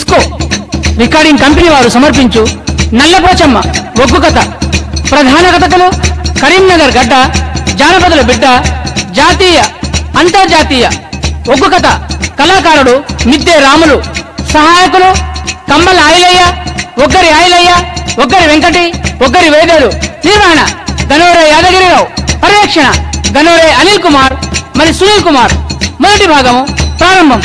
Disco recording company వారు సమర్పించు నల్లపోచమ్మ ఒగ్గు కథ ప్రధాన కథకులు కరీంనగర్ గడ్డ జానపదుల బిడ్డ జాతీయ అంతర్జాతీయ ఒగ్గు కథ కళాకారుడు మిద్దె రాములు సహాయకులు కమ్మల ఆయిలయ్య ఒగ్గరి ఆయిలయ్య ఒగ్గరి వెంకటి ఒగ్గరి వేదేలు నిర్వహణ గనోరే యాదగిరిరావు పర్యవేక్షణ గనోరే అనిల్ కుమార్ మరి సునీల్ కుమార్ మొదటి భాగము ప్రారంభం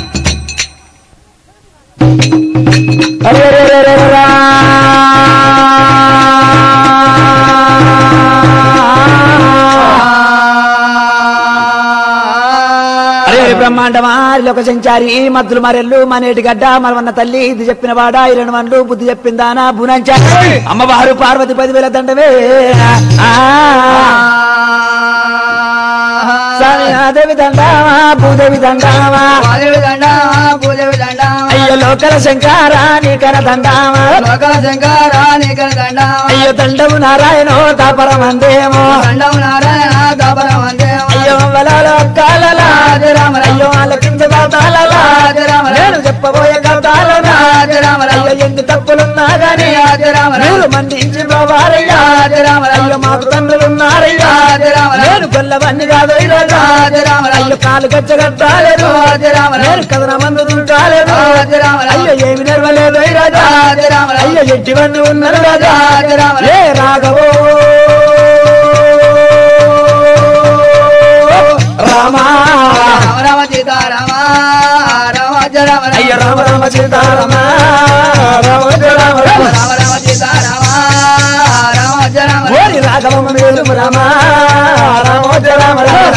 అరే బ్రహ్మాండమా లోక సంచారి మద్దులు మరెల్లు మనేటి గడ్డ మనవన్న తల్లి ఇది చెప్పిన వాడ ఇరణ మండ్లు బుద్ధి చెప్పిందానా బునంచా అమ్మవారు పార్వతి పదివేల దండవే ఆ. స్వామి ఆదేవి దండామా భూదేవి దండామా అయ్యో లోకల శంకార నీకన దండామా అయ్యో దండము నారాయణో తాపరమందేమో అయ్యో వలలో కాలలా అయ్యో ఆలకించ దాతాలలా నేను చెప్పబోయే కథాలనా అయ్యో ఎన్ని తప్పులున్నా గాని మీరు మందించి బావారయ్యా అయ్యో మాకు తండ్రులున్నారయ్యా నేను గొల్లవన్నీ కాదు ఈరోజు. అయ్యో కాలు గచ్చగట్టాలేదు నేను కథన మందు కాలేదు అయ్యో ఏమి నెరవలేదు ఈరోజు. అయ్యో ఎట్టివన్నీ ఉన్నారు రాజా ఏ రాఘవో రామా అయ్యో రామ రామ సీతారామ రామ రామ రామ ఓరి రాఘవమ్మ మేలు రామ రామ రామ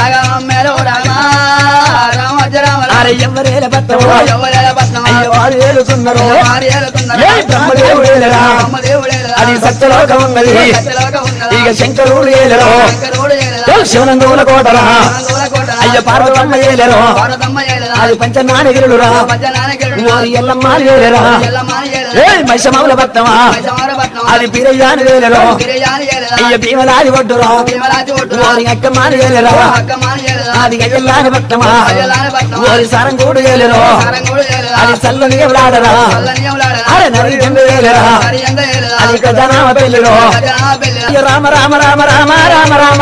రామ అరే ఎవరేల పట్టవు అయ్యో వారు ఏలుతున్నారు ఏ బ్రహ్మదేవుడేలరా అది సత్యలోకం ఉన్నది ఇక శంకరుడు ఏలరు శివనందుల కోటరా అయ్య పార్వతమ్మ ఏలరు అది పంచనానగిరుడురా ఓరి ఎల్లమ్మ ఏలరా ఏ మైసమౌల పట్టమా అది పిరయ్యాని వేలరు అయ్య భీమలాది ఒడ్డురా ఓరి అక్కమాని వేలరా అది గజల్లాని పట్టమా ఓరి సారంగూడు ఏలరు అది చల్లని ఎవలాడరా అరే నరి జండు వేలరా అది గజనామ పెళ్ళిలో అయ్య రామ రామ రామ రామ రామ రామ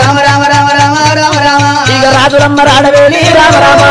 ఇక రాజులమ్మ రాడవేలి రామ రామ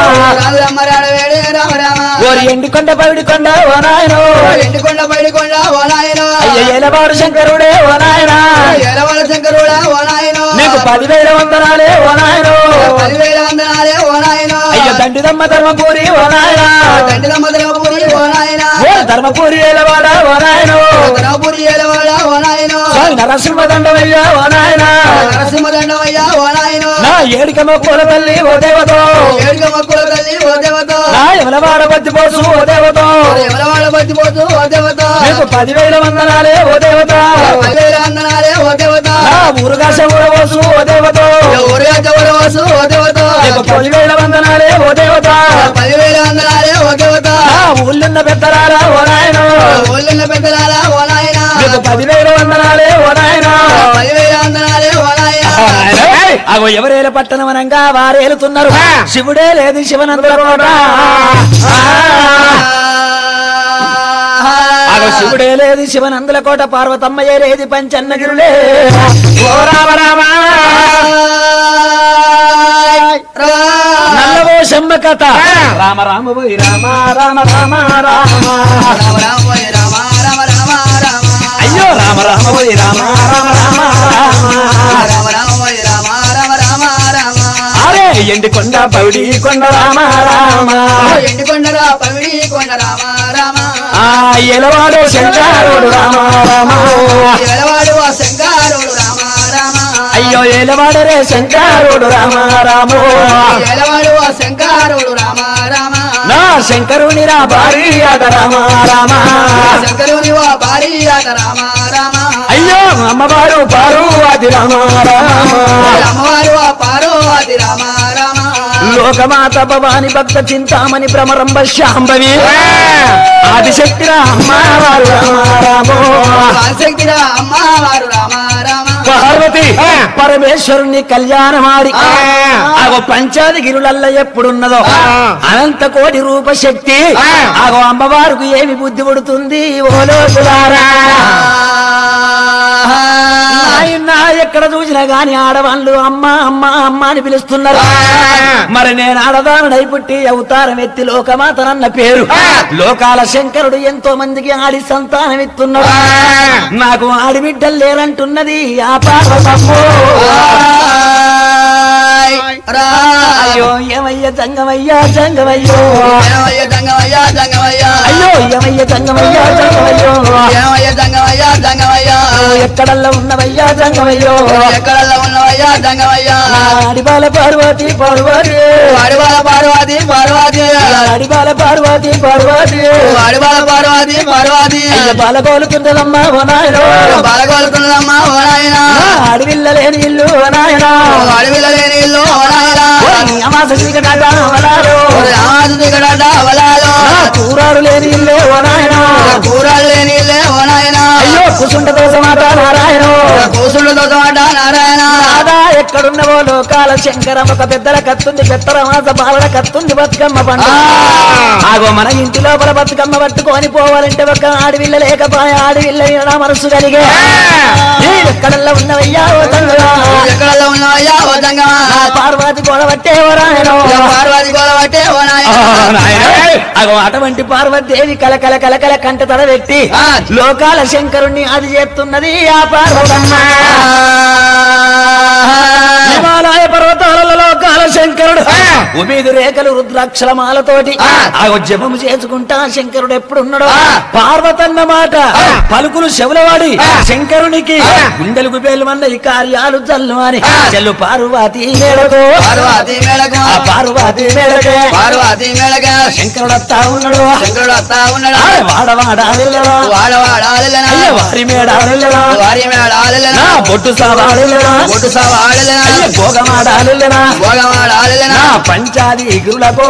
ఓరి ఎండికొండ పవిడికొండ ఓ నాయనో ఎండుకొండ బయటకొండ ఓ నాయనో అయ్య ఏలవాడు శంకరుడే ఓ నాయనా ఎలవల శంకరుడా ఓ నాయనో నీకు పదివేల వందనాలే ఓ నాయనో పదివేల వందనాలే ఓ నాయనో అయ్య దండిదమ్మ ధర్మపూరి ఓ నాయనా దండిల మధురపురి ఓ నాయనా ఓ ధర్మపూరి ఏలవాడ ఓ నాయనో ధనపురి ఎలవాడ ఓ నాయనో స్వామి నరసింహ దండమయ్యా ఓ నాయనా నరసింహదండమయ్యా ఓ నాయనో నా ఏడికమ్మ పూల తల్లి ఓ దేవతో ఏడుగ మక్కుల తల్లి ఓ దేవతో నా ఎవలవాడ బతిపోసు ఓ దేవతో ఎవలవాడ బతిపోతూ ఓ దేవత నీకు పదివేల వందనాలే ఓ దేవత పదివేల వందనాలే ఓ దేవత నా ఊరుగాస ఊరవోసు ఓ దేవతో ఊరిగా చవడవాసు ఓ దేవత నీకు పదివేల వందనాలే ఓ దేవత పదివేల వందనాలే ఓ దేవత నా ఊళ్ళున్న పెద్దరారా ఓ నాయనో ఊళ్ళన్న పెద్దలారా ఓ నాయనా నీకు పదివేల వందనాలే ఓ నాయనా పదివేల వందనాలే ఓ నాయనా అగో ఎవరేల పట్టణం అనంగా వారేలుతున్నారు శివుడే లేదు శివనందుల కోట అగో శివుడే లేదు శివనందుల కోట పార్వతమ్మయ్య లేది పంచన్నగిరులే ఓ రామ రామ నల్లవో శమ్మ కథ రామ రామ పోయి రామ రామ రామ రామ అయ్యో రామ రామ పోయి రామ రామ రామ రామ అరే ఎండి కొండ పౌడి కొండ రామ రామ ఎండుకొండరా పవిడి కొండ రామ రామ ఆ ఎలవాడు శంకరుడు రామ రామ ఎలవాడు ఆ శంకారుడు రామ రామ అయ్యో ఎలవాడరే శంకరుడు రామ రామ ఎలవాడు ఆ శంకారుడు రామ రామ నా శంకరుని రా భారీ అద రామ రామ శంకరుని వా భారీ ఆట రామ రామ అయ్యో అమ్మవారు పారు అది రామ రామ అమ్మవారు ఆ పార్వతి రామ రామ లోకమాత భవాని భక్త చింతామణి భ్రమరంబ శాంభవి ఆదిశక్తిరా అమ్మవారు రామ రామ శక్తిరా అమ్మవారు రామ రామ పార్వతి పార్వతి పరమేశ్వరుని కళ్యాణమాడి ఆగో పంచాది గిరులల్ల ఎప్పుడున్నదో అనంత కోటి రూప శక్తి ఆగో అమ్మవారికి ఏమి బుద్ధి పుడుతుంది ఓ లోకులారా నాయనా ఎక్కడ చూసినా గాని ఆడవాళ్ళు అమ్మ అమ్మ అమ్మ అని పిలుస్తున్నారు మరి నేను ఆడదానుడై పుట్టి అవతారం ఎత్తి లోకమాతనన్న పేరు లోకాల శంకరుడు ఎంతో మందికి ఆడి సంతానం ఇస్తున్నాడు నాకు ఆడి బిడ్డలు లేరంటున్నది ఆ పార్వతమ్మో అయ్యో ఏమయ్య జంగమయ్యా జంగమయ్యో ఏమయ్య దంగమయ్యా దంగమయ్యా అయ్యో ఏమయ్య జంగమయ్యా జంగమయ్యో ఏమయ్య దంగమయ్యా దంగమయ్యా ఎక్కడల్లా ఉన్నవయ్యా జంగమయ్యో ఎక్కడల్లా ఉన్నవయ్యా దంగమయ్యా అడిబాల పార్వతి పార్వతి వాడివాల పార్వతి పార్వతి అడిబాల పార్వతి పార్వతి వాడివాల పార్వతి పార్వతి అయ్య బాలగోలుకుంటదమ్మా ఓ నాయనో బాలగోలుకున్నదమ్మా ఓ నాయనా అడవిల్ల లేని ఇల్లు ఓ నాయనా అడవిల లేని ఇల్లు ఓ నాయనా నీ అమాస చీకటాట అవలాలు రాజు దిగడట అవలాలో కూరాడు లేని ఇల్లు ఓ నాయనా కూరలు లేని ఇల్లే ఓ నాయనా అయ్యో కుసుంట దోషమాట నారాయణో కూసుడు దొంగ నారాయణ రాధా ఎక్కడున్నవో లోకాల శంకరం ఒక పెద్దల కత్తుంది పెత్తర మాస బాలల కత్తుంది బతుకమ్మ పండు ఆగో మన ఇంటి లోపల బతుకమ్మ పట్టుకొని పోవాలంటే ఒక ఆడవిల్ల లేకపాయ ఆడవిల్ల నా మనసు కలిగే నీ ఎక్కడల్లా ఉన్నవయ్యా ఓ తండ్రా ఎక్కడల్లా ఉన్నవయ్యా ఓ దంగమా నా పార్వతి గొడవట్టే ఓ రాయణో పార్వతి గోలబట్టే ఓ నాయన అగో అటువంటి పార్వతీదేవి కలకల కలకల కంట తడ పెట్టి ఆ. లోకాల శంకరుణ్ణి అది చేస్తున్నది ఆ పార్వతమ్మ హిమాలయ పర్వతాలలో లోకాల శంకరుడు ఉమీది రేఖలు రుద్రాక్షల మాలతోటి ఆ జపము చేసుకుంటా శంకరుడు ఎప్పుడున్నాడో పార్వతన్న మాట పలుకులు శవులవాడి శంకరునికి గుండెలకు పేలుమన్న ఈ కార్యాలు జల్లు అని చెల్లు పార్వతి మేడతో పార్వతి మేళకు ఆ పార్వతి మేడకే పార్వతి మేళక శంకరుడు వస్తా ఉన్నాడు శంకరుడు వస్తా ఉన్నాడు ఆ వాడవాడ వెళ్ళరా వాడవాడాలెనా అయ్య వారి మేడ వెళ్ళరా వారి మేడాలెనా నా బొట్టు సావాడెళ్ళరా బొట్టు సవాడెనా అయ్య భోగమాడాలెళ్ళరా భోగవాడాలెనా నా పంచాది గురులకు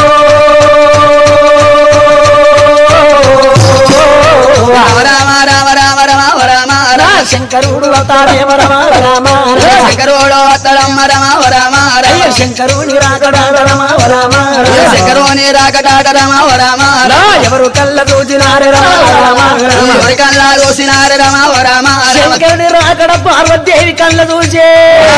రామ రామ రామ రామ రామ రామ నా రామ శంకరుడు వతాడేమ రమ రామ శంకరుడు వత్తడమ్మ రమ రామ అయ్య రామ శంకరుని రాకడాడ రమ రామ శంకరుని రాకటాట రమ రామ నా ఎవరు కళ్ళ చూచినారే రమ రామ ఎవరికల్లా దోసినారు రమ రామ రామ శంకరుని రాకడ పార్వతీదేవి కళ్ళ చూచే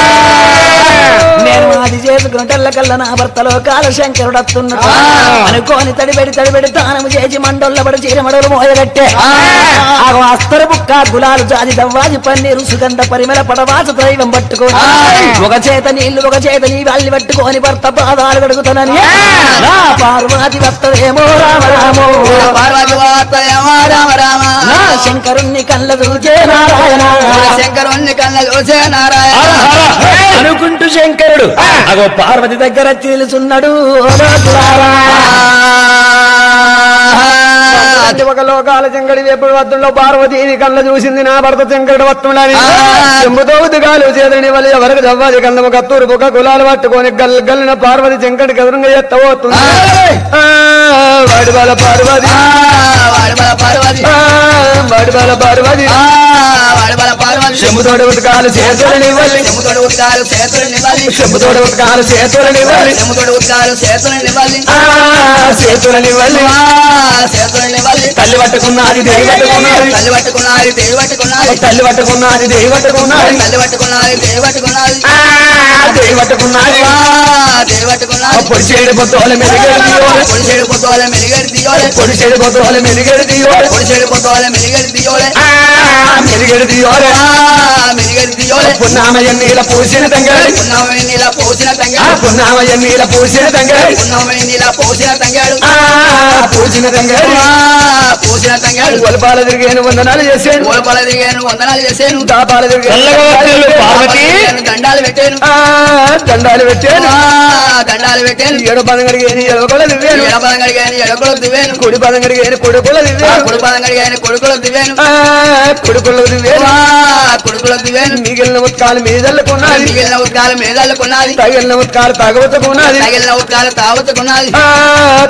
నేను అది చేసుకుంటల్ల కల్లా నా భర్తలో కాల శంకరుడు వస్తున్నాడు అనుకోని తడిబెడి తడిబెడి తానము చేసి మండోళ్ళ పడి చీరమడలు మోయగట్టే ఆగో అస్తరు బుక్క గులాలు జాతి దవ్వాజి పన్నీరు సుగంధ పరిమళ పడవాస దైవం పట్టుకొని ఒక చేత నీళ్లు ఒక చేత నీ వాళ్ళి పట్టుకొని భర్త పాదాలు కడుగుతానని నా పార్వతి వస్తదేమో రామ రామో పార్వతి వత్తడమ్మ రామ రామ నా శంకరుణ్ణి కళ్ళ చూచే నారాయణ శంకరుణ్ణి కళ్ళ చూసే నారాయణ అనుకుంటూ శంకరుడు అగో పార్వతి దగ్గర చీలుచున్నాడు అంటే ఒక లోకాల చెంకడి ఎప్పుడు వత్తుండో పార్వతీని కళ్ళ చూసింది నా భర్త చెంకడు వస్తుండని ఆ. చెంబుతో ఉద్దుగాలు చేదని వల్ల ఎవరికి దవ్వాలి కళ్ళము కత్తూరు బుక్క కులాలు పట్టుకొని గల్ గల్లిన పార్వతి చెంకటి ఎదురుగా ఎత్తబోతుంది ఆ, వాడి బాల పార్వతి వాడి బల పార్వతి ఆ, వాడి బాల పార్వతి ఆ, వాడి బల పార్వతి చెంబుతోటి ఉతకాలు చేతులని వల్లి చెముతోడు ఉత్తాలు చేతులు నివ్వాలి చెంబుతోటి ఉతకాలు చేతులని వల్లి చెముతోడు ఉత్తాలు చేతులు నివ్వాలి ఆ, చేతులని వల్లి చేతులు నివ్వాలి తల్లి పట్టుకున్నది దేవి పట్టుకున్నది తల్లి పట్టుకున్నది దేవి పట్టుకున్నది తల్లి పట్టుకున్నది దేవి పట్టుకున్నది తల్లి పట్టుకున్నది దేవి పట్టుకున్నది ఆ, దేవి పట్టుకున్నది ఆ, దేవి పట్టుకున్నది పొడి చేడు పొద్దుల మెరుగడి తీయోలే పొడిచేడు పొద్దుల మెలిగడి తీయోలే పొడి చేడు పొద్దుల మెరుగడి తీయోలే పొడిచేడు పొద్దుల మెలిగడి తీయోలే ఆ, మెరుగడి తీయోలే ఆ, మెలిగడి తీయోలే పున్నామయ్య నీల పూసిన తంగడి ఉన్నవై నీల పోసిన ఆ, తంగాడు పున్నామయ్య నీల పూసిన తంగడి ఉన్నవై నీల పోసిన తంగాడు ఆ, పూసిన తంగడి ఆ, పోసిన తంగాడు ఒలపాల తిరిగాను వందనాలు చేసాను ఓలపల దిగాను వందనాలు చేశాను దాపాల తిరిగాను పార్వతి నేను దండాలు పెట్టాను ఆ, దండాలు పెట్టాను ఆ, దండాలు పెట్టాను ఏడు పదం కడిగాను ఏడు కూడా దివ్వాను ఎడపదం కడిగాను ఎడకులకు దివ్వాను కుడి పదం కడిగాను కొడు కూడా దివ్వాను కుడిపదం కడిగాను కొడుకులకు దివ్వాను ఆ, కొడుకులు దివ్వాను ఆ, కొడుకులకు దివ్వాను మిగిలిన ఉత్కాలు మీదల్లుకున్నది మిగిలిన ఉత్కాలు మేధాలకు ఉన్నది తగిలిన ఉత్కాలు తగవతుకున్నది తగిలిన ఉత్కాలు తావతుకున్నది ఆ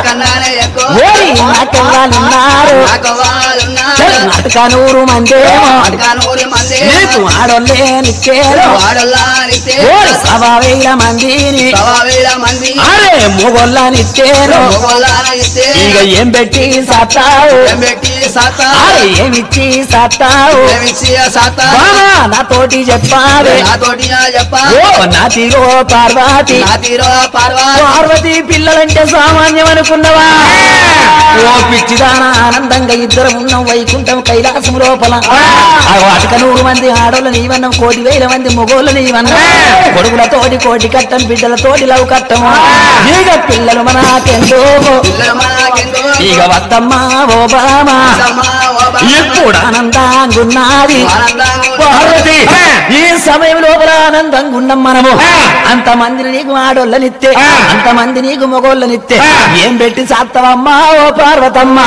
కన్నానే ఎక్కువ ఓరి నాకెవ్వాలున్నారు నాకు వాళ్ళున్నారు నాటకానూరు మందేమో అడగానూరి మంది నీకు ఆడోళ్ళే నిచ్చేరు వాడల్లానితే ఓరి సభా వేల మందిని సవా వేల మంది అరే మొగోళ్ళ నిచ్చేరు మొగోళ్ళనిస్తే ఇక ఏం పెట్టి సత్తావు పెట్టి సాత అరే ఏమిచ్చి సత్తావు ప్రేమించి సాత బామా నాతోటి చెప్పాలి నాతోటి చెప్ప ఓ నాతిగో పార్వతి నా తీరో పార్వా పార్వతి పిల్లలంటే సామాన్యం అనుకున్నవా ఓ పిచ్చిదాన ఆనందంగా ఇద్దరం ఉన్నాం వైకుంఠం కైలాసం లోపల ఆ వాటిక నూరు మంది ఆడోళ్ళ నీవన్నం కోటి వేల మంది మొగోళ్ళ నీవన్నం కొడుకులతోటి కోటి కట్టం బిడ్డలతోటి లవ్ కట్టము ఇక పిల్లలు మనకెందో పిల్లలు మనకెందో ఇక వద్దమ్మా ఓ బామా సమ్మా ఓ బామ్మ. ఎప్పుడు ఆనందంగున్నది ఆనందంగా పార్వతి ఈ సమయం లోపల ఆనందంగా ఉన్నాం మనము అంతమందిని నీకు ఆడోళ్ళనిత్తే అంతమంది నీకు మొగోళ్ళనిత్తే ఏం పెట్టి సాత్తవమ్మా ఓ పార్వతమ్మా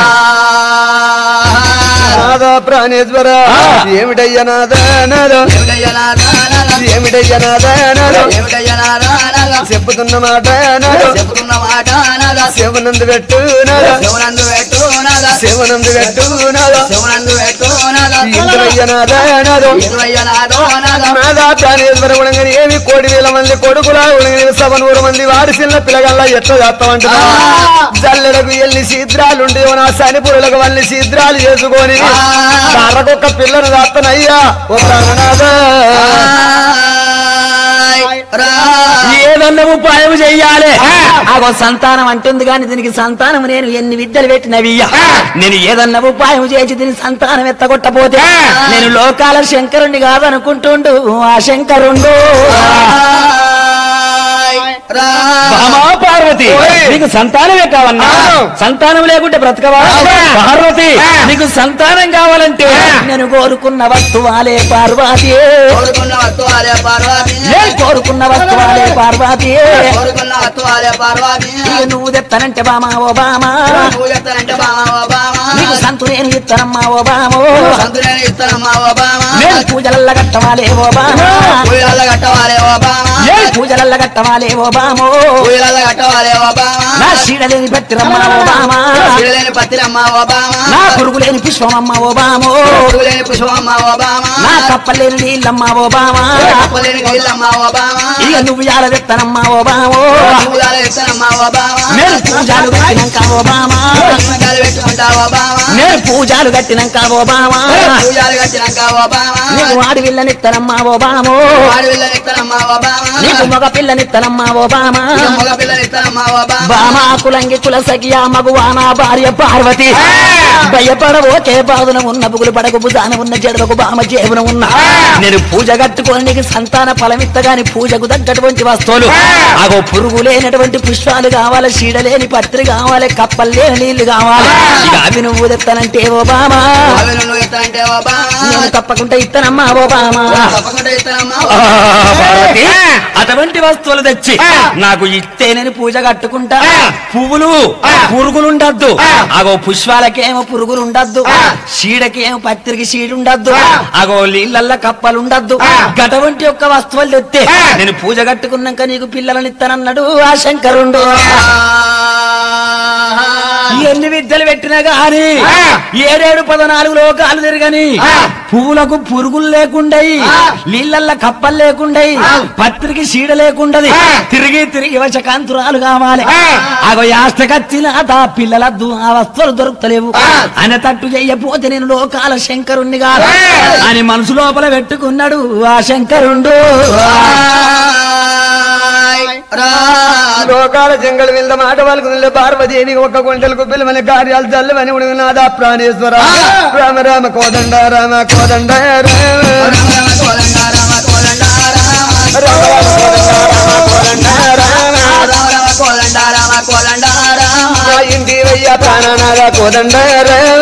నాదా ప్రాణేశ్వర ఏమిటయ్య నాదా నాదో ఏమిటయ్యా నాదా నాదా? ఏమిటయ్య నాదా నాదో ఏమిటయ్యా నాదా నాదా? చెప్పుతున్న మాట నాదో చెబుతున్న మాట నాదా శివనందు పెట్టు నాదో శివనందు పెట్టు నాదా శివనందు పెట్టు నాదో శివనందు పెట్టు నాదా ఇంద్రయ్య నాదా నాదో ఎదురయ్య నాదో నాదా నాదా ప్రాణేశ్వర ఉడంగని ఏమి కోటి వేల మంది కొడుకులా ఉడంగని సభ నూరు మంది వాడి చిన్న పిల్లగల్లా ఎట్లా చేస్తామంటున్నా జల్లెడకు ఎల్లి శీద్రాలుండి నా సనిపురులకు వల్లి శీద్రాలు చేసుకొని కర్రకొక్క పిల్లను దాత్తనయ్యా ఓ ప్రాణనాథా ఆయ్ రా ఏదన్నా ఉపాయం చెయ్యాలి ఆగో సంతానం అంటుంది కానీ దీనికి సంతానం నేను ఎన్ని విద్యలు పెట్టినవియ్యా నేను ఏదన్నా ఉపాయం చేసి దీని సంతానం ఎత్తగొట్టపోతే నేను లోకాల శంకరుణ్ణి కాదనుకుంటుండు ఆ శంకరుండు ఆయ్ రా బామా పార్వతి నీకు సంతానమే కావన్నా సంతానం లేకుంటే బ్రతకవా పార్వతి నీకు సంతానం కావాలంటే నేను కోరుకున్న వస్తువాలే పార్వతి కోరుకున్న వత్తువాలే పార్వతి నేను కోరుకున్న వస్తువాలే పార్వతి కోరుకున్న వత్తువాలే పార్వతి ఇక నువ్వు తెస్తానంటే బామా ఓ బామా నువ్వు చెప్తానంటే బామా ఓ బామా నీకు సంతు నేను ఇస్తానమ్మా ఓ బామో సంతులేని ఇస్తానమ్మా ఓ బామా నేను పూజలల్ల కట్టవాలే ఓ బామా పూయల కట్టవాలే ఓ బామా ఏ పూజలల్ల కట్టవాలే ఓ బామో పూయల కట్టవాలే ఓ బామా నా చీడలేని పెట్టిరమ్మా ఓ బామా చిడలేని పత్తిరమ్మా ఓ బామా నా పురుగులేని పుష్పమమ్మ ఓ బామో పూలేని పుష్పమ్మా ఓ బామా నా కప్పలేని నీళ్ళమ్మ ఓ బామా కప్పలేని నీళ్ళమ్మా ఓ బామా ఇక నువ్వు యాల తెత్తనమ్మా ఓ బామో పూజాల ఇస్తానమ్మా ఓ బామా నేను పూజలు కట్టినాక ఓ బామా పూజలు పెట్టుకుంటా ఓ బామా నేను పూజలు కట్టినాక ఓ బామా పూజలు కట్టినాక ఓ బామా నీకు ఆడి పిల్లనిత్తనమ్మా ఓ బామో వాడి పిల్లని ఇస్తానమ్మా ఓ బామా నీకు మగ పిల్లనిత్తనమ్మా ఓ బామా మగ పిల్లని ఇస్తానమ్మా ఓ బామా బామా కులంగి కుల సఖియా మగువానా భార్య పార్వతి భయపడవోకే బాధన ఉన్న బుగులు పడకు భుజాన ఉన్న జడలకు బామ జేబున ఉన్న నేను పూజ కట్టుకొని నీకు సంతాన ఫలమిత్తగాని పూజకు తగ్గటువంటి వస్తువులు అగో పురుగు లేనటువంటి పుష్పాలు కావాలి చీడలేని పత్రి కావాలి కప్పలు లేని నీళ్లు కావాలి ఇక అవి నువ్వు తెస్తానంటే ఓ బామా అవి నువ్వు ఇస్తానంటే ఓ బామా నేను తప్పకుండా ఇస్తానమ్మా ఓ బామా తప్పకుండా ఇస్తానమ్మా ఆ, పార్వతి, అటువంటి వస్తువులు తెచ్చి నాకు ఇస్తేనని పూజ కట్టుకుంటా పువ్వులు పురుగులుండద్దు అగో పుష్పాలకేమో పురుగులుండద్దు చీడకేమో పత్రికి చీడుండద్దు అగో నీళ్ళల్ల కప్పలుండద్దు గటువంటి యొక్క వస్తువులు తెస్తే నేను పూజ కట్టుకున్నాక నీకు పిల్లలని ఇస్తానన్నాడు ఆ శంకరుండు ఎన్ని విద్యలు పెట్టినా గాని ఏడేడు పదనాలుగు లోకాలు తిరగని పువ్వులకు పురుగులు లేకుండాయి నీళ్ళల్ల కప్పలు లేకుండాయి పత్రికి సీడ లేకుండది తిరిగి తిరిగి వశకాంతురాలు కావాలి అగో యాష్టకచ్చిన ఆ పిల్లలద్దు ఆ వస్తువులు దొరుకుతలేవు అని తట్టు చెయ్యపోతే నేను లోకాల శంకరుణ్ణి కాదు అని మనసు లోపల పెట్టుకున్నాడు ఆ శంకరుండు లోకాల జంగల్ వింద మాట వాళ్ళకు నిల్ల పార్వతి నీకు ఒక్క గుంటలకు పిల్లమని కార్యాలు చల్లవని ఉడిగి నాదా ప్రాణేశ్వర రామ రామ కోదండ రామ కోదండ రామ రామ రామ కోదండ రామ కోదండ రామ నా ఇంటి వయ్య ప్రాణనాద కోదండ రామ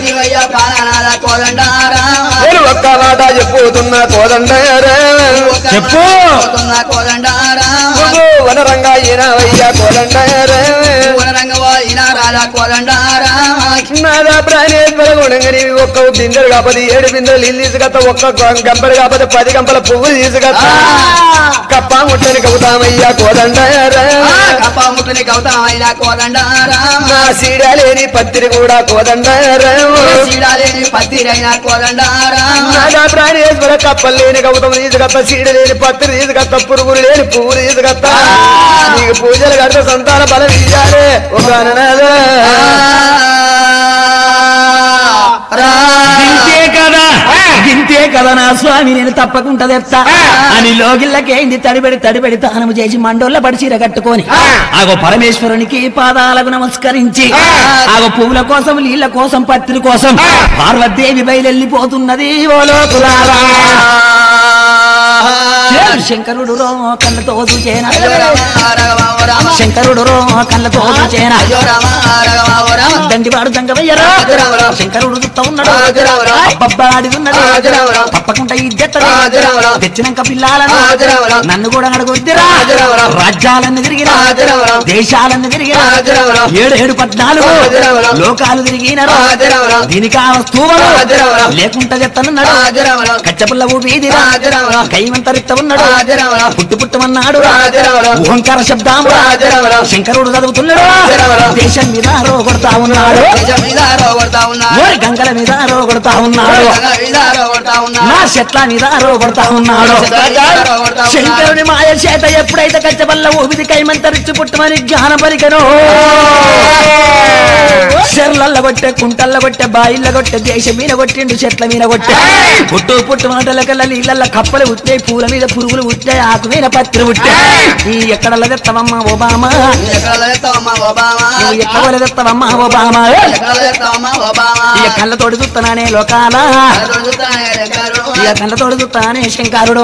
నేను ఒక్క మాట చెప్పుతున్నా కోదండ రామ చెప్పు నువ్వు వనరంగా ఈయన వయ్య కోదండ రామ రంగవో ఈనా రాజా కోదండారా నాదా ప్రాణేశ్వర గుణంగని ఒక్క బిందెలు కాకపోతే ఏడు బిందెలు నీళ్ళు తీసుకొస్తా ఒక్క గంపలు కాకపోతే పది గంపల పువ్వులు తీసుకొస్తా కప్ప ముట్టని కవుతామయ్యా కోదండారా కప్పముట్టుని కౌతామైనా కోదండారా నా సీడాలేని పత్తిరి కూడా కోదండారా సీడాలేని పత్తిరైనా కోదండారా నాదా ప్రాణేశ్వర కప్పలు లేని కవుతం తీసుకొస్తా సీడ లేని పత్తిరి తీసుకొస్తా పురుగులు లేని పువ్వులు తీసుకొస్తా నీకు పూజలు కడితే సంతాన బలం ఇయ్యాలి ఒక అననాదా గింతే కదా గింతే కదా నా స్వామి నేను తప్పకుండా తెస్తా అని లోగిళ్ళకేంది తడిబడి తడిబడి తానము చేసి మండోళ్ళ పడి చీర కట్టుకొని ఆగో పరమేశ్వరునికి పాదాలకు నమస్కరించి ఆగో పువ్వుల కోసం నీళ్ళ కోసం పత్రి కోసం పార్వతీదేవి బయలెళ్ళిపోతున్నది ఓ లోకులారా శంకరుడు రో కళ్ళతో చూచేనా శంకరుడు రో కళ్ళతో చూచేనా దండివాడు దంగవయ్యరా శంకరుడు చుట్టూ ఉన్నాడు అబ్బబ్బాడిదున్నాడు తప్పకుండా ఇద్దెత్తది తెచ్చినాక పిల్లాలను నన్ను కూడా అడగొద్దిరా రాజ్యాలన్నీ తిరిగినా దేశాలన్నీ తిరిగినా ఏడు ఏడు పద్నాలుగు లోకాలు తిరిగినారు దీనికి ఆ వస్తువులు లేకుండా చెత్తనున్నాడు కచ్చపుల్ల ఊపిదిరా కైమంతరిత్త ఉన్నాడు పుట్టు పుట్టమన్నాడు ఓంకార శబ్దాము శంకరుడు చదువుతున్నాడు దేశం మీద రోగొడతా ఉన్నాడు ఓరి గంగల మీద రోగొడతా ఉన్నాడు నా చెట్ల మీద రోగొడతా ఉన్నాడు శంకరుని మాయ చేత ఎప్పుడైతే కచ్చబల్ల ఊపిది కైమంతరిచ్చి పుట్టమని జ్ఞాన పలికను చెర్లల్ల కొట్టే కుంటల్ల కొట్టే బాయిల్ల కొట్టే దేశం మీద కొట్టిండు చెట్ల మీద కొట్టే పుట్టు పుట్టు మాటల కల్లా నీళ్ళల్ల కప్పలు ఉట్టాయి పూల మీద పురుగులు ఉట్టాయి ఆకు మీద పత్రి ఉట్టాయి ఈ ఎక్కడ తెత్తవమ్మా ఒబామా నువ్వు ఎక్కడ తెత్తవమ్మా ఒబామా ఇక కళ్ళతోటి చూస్తున్నానే లోకాల ఇక కళ్ళతోటి చూస్తానే శంకరుడు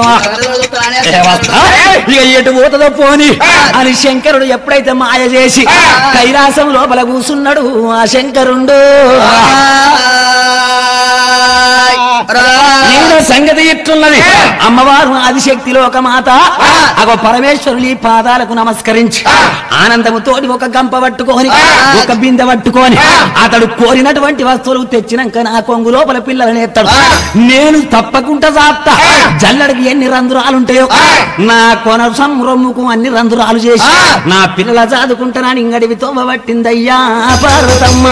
ఇక ఎటు పోతుందో పోని అని శంకరుడు ఎప్పుడైతే మాయ చేసి కైలాసం లోపల కూసున్నాడు ఆ శంకరుండు నిన్న సంగతి ఇట్టున్నది అమ్మవారు ఆదిశక్తి లోక మాత అగో పరమేశ్వరుని పాదాలకు నమస్కరించి ఆనందముతోటి ఒక గంప పట్టుకొని ఒక బిందె పట్టుకొని అతడు కోరినటువంటి వస్తువులు తెచ్చినాక నా కొంగు లోపల పిల్లలని ఎత్తాడు నేను తప్పకుండా చాప్తా జల్లడికి ఎన్ని రంధ్రాలుంటాయో నా కొన సంరొమ్ముకు అన్ని రంధ్రాలు చేసి నా పిల్లల చదువుకుంటానని ఇంగడివి తోమబట్టిందయ్యా పార్వతమ్మ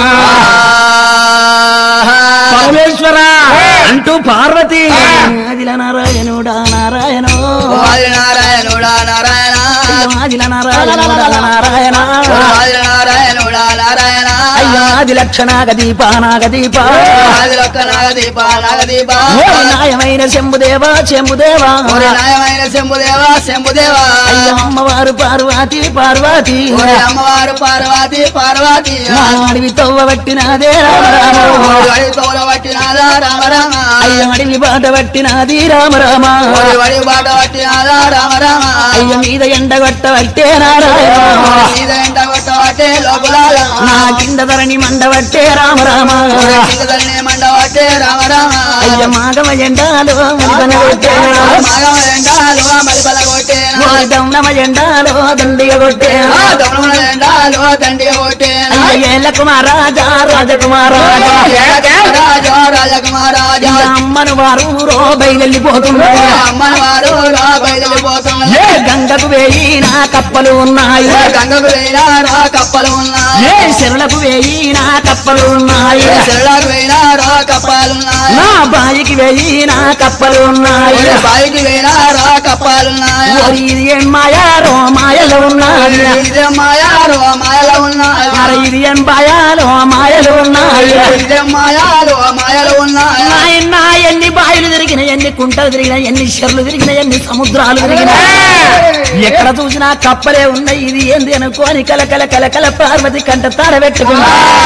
పరమేశ్వర అంటూ పార్వతి ఆదిల నారాయణుడా నారాయణో నారాయణుడా నారాయణ ఆదిల నారాయణుడా నారాయణ నారాయణుడా నారాయణ అయ్యా ఆది లక్షణాగ దీప నాగ దీప ఆదిలొక్క నాగదీప నాగదీప ఓ నాయమైన శంభుదేవా శంభుదేవా ఓరి నాయమైన శంభుదేవా శంభుదేవా అయ్యా అమ్మవారు పార్వతి పార్వతి ఓరి అమ్మవారు పార్వతి పార్వతి నా అడవి తవ్వ పట్టినదే రామ రామ ఓరి వడి తోల పట్టినాదా రామ రామ అయ్య అడవి బాట పట్టినది రామ రామ ఓరి వడి బాట పట్టినాదా రామ రామ అయ్య మీద ఎండ కొట్ట పట్టే నారాయణ మీద ఎంట కొట్టబట్టే లోపలాల నా కింద ధరణి మండ పట్టే రామ రామ ఓరి కింద తల్లి మండ పట్టే రామ రామ అయ్య మాగమ ఎండాలో మలిపన కొట్టే మగమ ఎండాలు మలిపల కొట్టేనా దౌనమ ఎండాలో దండిగ కొట్టే ఆ దొంగల ఎండాలు దండిగా కొట్టేనా అయ్య ఏల కుమారాజా రాజకుమారాజా రాజా రాజకుమారాజా అమ్మను వారు రో బయలెళ్ళిపోతున్నారు అమ్మని వారు రా బయలుపోతున్నారు ఏ గంగకు వేయి నా కప్పలు ఉన్నాయి గంగకు వెళ్ళినా రా కప్పలు ఉన్నాయి ఏ శరులకు వేయి నా కప్పలు ఉన్నాయి చెల్లకు వెళ్ళినా రా కప్పాలున్నాయి నా బాయికి వేయి నా కప్పలు ఉన్నాయి బాయికి వెళ్ళినా రా కప్పాలున్నాయి ఓరి ఇది ఏం మాయారో మాయలు ఉన్నాయి ఇదే మాయాలు మాయలు ఉన్నాయి మరి ఇది ఏం బాయాలో మాయలు ఉన్నాయి ఇదే మాయాలు మాయలు ఉన్నాయి నాయన ఎన్ని బాయిలు తిరిగిన ఎన్ని కుంటలు తిరిగిన ఎన్ని చెర్లు తిరిగిన ఎన్ని సముద్రాలు తిరిగిన ఎక్కడ చూసినా కప్పలే ఉన్నాయి ఇది ఏంది అనుకోని కల కల కల కల పార్వతి కంట తాడ పెట్టుకున్నా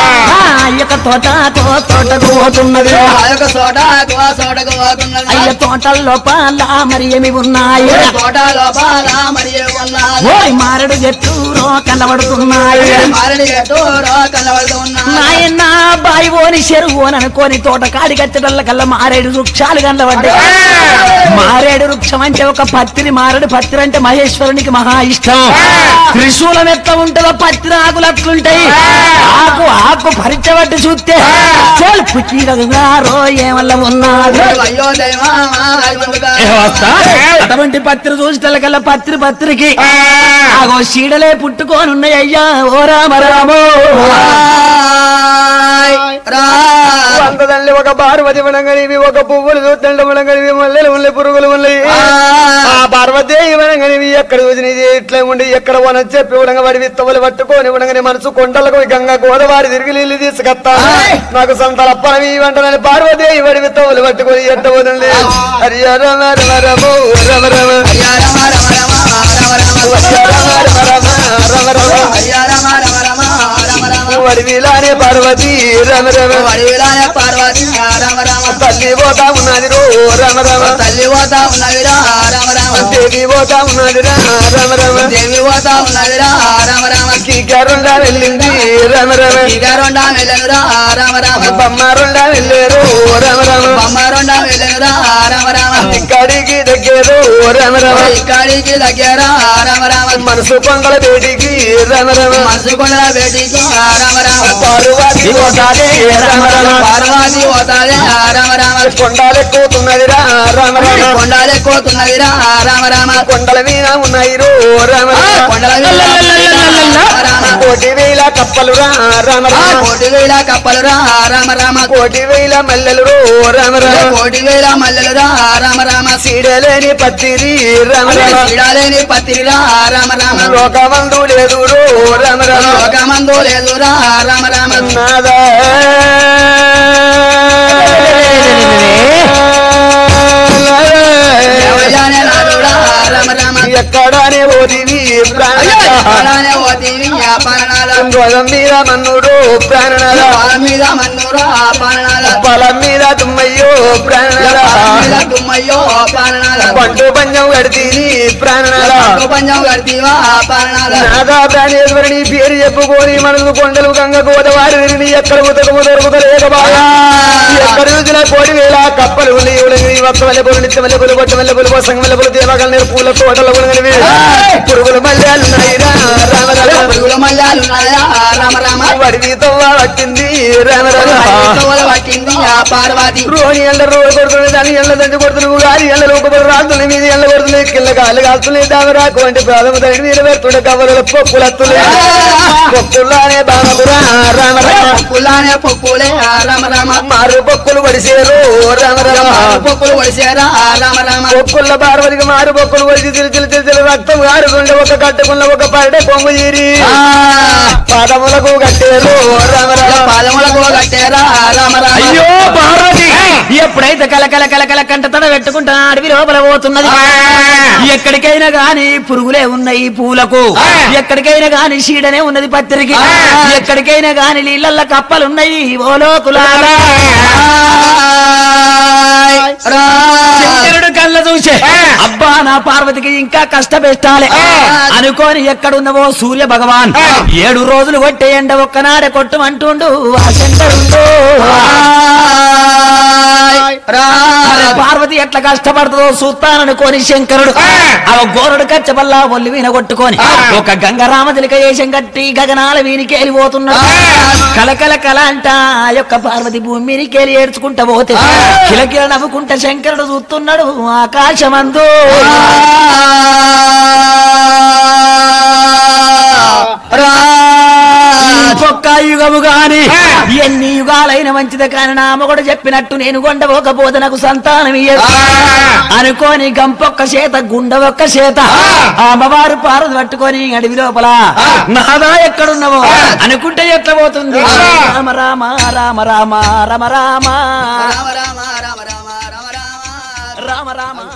ఆ యొక్క తోట తో తోటకు పోతున్నది ఆ యొక్క చోట ఆ చోటకు పోతున్నది అయ్య తోటల్లో పాల మరి ఏమి ఉన్నాయి తోట లోపల మరి ఉన్నాయి ఓయ్ మారడు చెట్టు రో కనబడుతున్నాయి మారడి గట్టు రా కనబడుతున్నాయి నాయన బాయి ఓని చెరువు అని అనుకోని తోట కాడి కచ్చడల్ల కల్లా మారేడు వృక్షాలు కనబడ్డాయి మారేడు వృక్షం అంటే ఒక పత్తిని మారేడు పత్రి అంటే మహేశ్వరునికి మహా ఇష్టం త్రిశూలం ఎట్లా ఉంటుందో పత్రి ఆకులు అట్లుంటాయి ఆకు ఆకు పరిచబట్టి చూస్తే చెల్పు చీరగారో ఏమల్ల ఉన్నాడు అయ్యో దైవమా హనుమంతుడా. ఏ వస్తా? అటువంటి పత్రి చూసేటకల్లా పత్రి పత్రికి ఆగో చీడలే పుట్టుకొని ఉన్నాయి అయ్యా ఓ రామ రామో రాయ్, రాయ్. వందదండ్లి ఒక పార్వతి వనంగనివి ఒక పువ్వులు చూద్దండ వనంగనివి మల్లెలు ఉన్నాయి పురుగులు ఉన్నాయి ఆ పార్వతీ వనంగనివి ఎక్కడ చూసిన ఇది ఇట్లా ఉండి ఎక్కడ వన చెప్పి ఉడంగ వాడి విత్తవలు పట్టుకొని ఉడంగని మనసు కొండలకు గంగ గోదావరి తిరిగి నీళ్ళు తీసుకొస్తా నాకు సంతాల అప్పనవి వంటనని పార్వతీ వాడి విత్తవలు పట్టుకొని ఎట్ట వదండి హరి రమ రమ రమో రమ రమ అయ్యా రమ రమ రమ రమ రమ. రమ రమ రమ రమ అయ్యా రమ రమ రమ రమ రమ. వాడి విలానే పార్వతీ రమ రమ వడివిలాయ పార్వతి రామ రామ తల్లి పోతా ఉన్నది రో రమ రమ తల్లి పోతా ఉన్నవిరా రామ రామ దేవి పోతా ఉన్నది రా రమ రమ దేవి పోతా ఉన్నవిరా రామ రామ కీకరుండా వెళ్ళింది రమ రమ ఇగరొండా వెళ్ళనురా రామ రామ బొమ్మారుండా వెళ్ళారు రమ రమ బొమ్మారొండా వెళ్ళనురా రామ రామ ఇక్కడికి దగ్గర రమ రమ ఇక్కడికి దగ్గర రామ రామ మనసు కొంగల బేటికి రమ రమ మనసు కొండల బేటికి రామ రామ పారువాది పోతాదే రమ రమ పార్వతి పోతాదే రామ రామ కొండాలెక్కుతున్నది రా రమ రమ కొండలెక్కుతున్నదిరా రామ రామ కొండల మీద ఉన్నాయి రో రమ రమ కొండల మీద రామ రామ కోటి వేల కప్పలు రా రమ ఆ రమ కోటి వేల కప్పలు రా రామ రామ కోటి వేల మల్లెలు రో రమ రమ కోటి వేల మల్లెలు రా రామ రామ సీడలేని పత్తిరి రమ రమ చీడాలేని పత్రి రా రామ రామ లోకమందు లేదు రో రమ రమ లోకమందు లేదు రా రామ రామ నాదా దేవయానే నాదుడా రామ రామ ఎక్కడానే ఓదివి ప్రాణ అలానే ఓతివి పాలనాల గోధం మీద మన్నుడు ప్రాణనాల పాల మీద మన్నురా పాలనాల పొలం మీద తుమ్మయ్యో ప్రాణనాల పాల మీద తుమ్మయ్యో పాలనాల పంటు పంజం కడితీని ప్రాణనాల పండు పంజం కడితీవా పాలనాల నాదా ప్రాణేశ్వరుని పేరు చెప్పుకొని మనసు కొండలు గంగ గోదావరి తిరిగి ఎక్కడ ఉతకము దొరుకుతలేక బాగా ఎక్కడ చూసిన కోడి వేల కప్పలు ఉలిగి ఒక్క వల్లెపులు నిత్య వల్లెపులు కొట్ట వల్లెపులు పోసంగ వల్లెపులు దేవగల నీరు పూల తోటలు ఉలగనివి పురుగులు మల్యాలు ఉన్నాయిరా రామ రామ పురుగుల మల్లాలు ఉన్నాయా రామ రామ వడివి తవ్వ పట్టింది రామ రామ తోల పట్టింది ఆ పార్వతి రోని ఎండ రోడ్డు కొడుతుంది దాని ఎండ దంచి కొడుతుంది గాలి ఎండ లోపల రాత్రులు మీది ఎండ కొడుతుంది కింద గాలి కాస్తున్నాయి దావరాకు వంటి ప్రాథమ తగిన మీద పెడుతుండే కవరల పొక్కులత్తులే పొక్కుల్లానే బామకురా రామ రామ పొక్కులానే పొక్కులే ఆ రామ రామ మారు పొక్కులు పడిసేరు రామ రామ పొక్కులు వడిసారా ఆ రామ రామ పొక్కుల పార్వతికి మారు పొక్కులు పడిచి తిరిచి తిరిచి రక్తం కారుతుండే ఒక కట్టుకున్న ఒక పరడే కొంగు తీరి పాదములకు కట్టేరు రామ రామ పాదములకు కట్టారా ఆ రామ రామ అయ్యో పార్వతి ఎప్పుడైతే కలకల కలకల కంట తడ పెట్టుకుంటా అడవి లోపల పోతున్నది ఎక్కడికైనా గాని పురుగులే ఉన్నాయి పూలకు ఎక్కడికైనా గాని చీడనే ఉన్నది పత్రికి ఎక్కడికైనా గాని నీళ్ళల్ల కప్పలున్నాయి ఓ లోకులారా శంకరుడు కళ్ళ చూసే అబ్బా నా పార్వతికి ఇంకా కష్టపెట్టాలి అనుకోని ఎక్కడున్నవో సూర్య భగవాన్ ఏడు రోజులు కొట్టే ఎండ ఒక్కనాడే కొట్టుమంటుండు ఆ శంకరుడు అరే పార్వతి ఎట్లా కష్టపడుతుందో చూస్తాననుకోని శంకరుడు ఆ గోరుడు కచ్చబల్లా ఒల్లి వీన కొట్టుకొని ఒక గంగరామ తిలక వేషం కట్టి గగనాల వీనికి వెళ్ళిపోతున్నాడు కలకల కల అంట ఆ యొక్క పార్వతి భూమి మీనికి వెళ్ళి ఏడ్చుకుంటా పోతే కిలకిల నవ్వుకుంటా శంకరుడు చూస్తున్నాడు ఆకాశమందు ఒక్క యుగము గాని ఎన్ని యుగాలైన మంచిదే కాని నా మొగడు చెప్పినట్టు నేను కొండపోకపోతే నాకు సంతానం ఇయ్యదు అనుకోని గంపొక్క చేత గుండ ఒక్క చేత ఆ అమ్మవారు పారదు పట్టుకొని అడవి లోపల నాదా ఎక్కడున్నావో అనుకుంటే ఎట్లా పోతుంది రామ రామ రామ రామ రామ రామ రామ రామ రామ రామ రామ రామ రామ రామ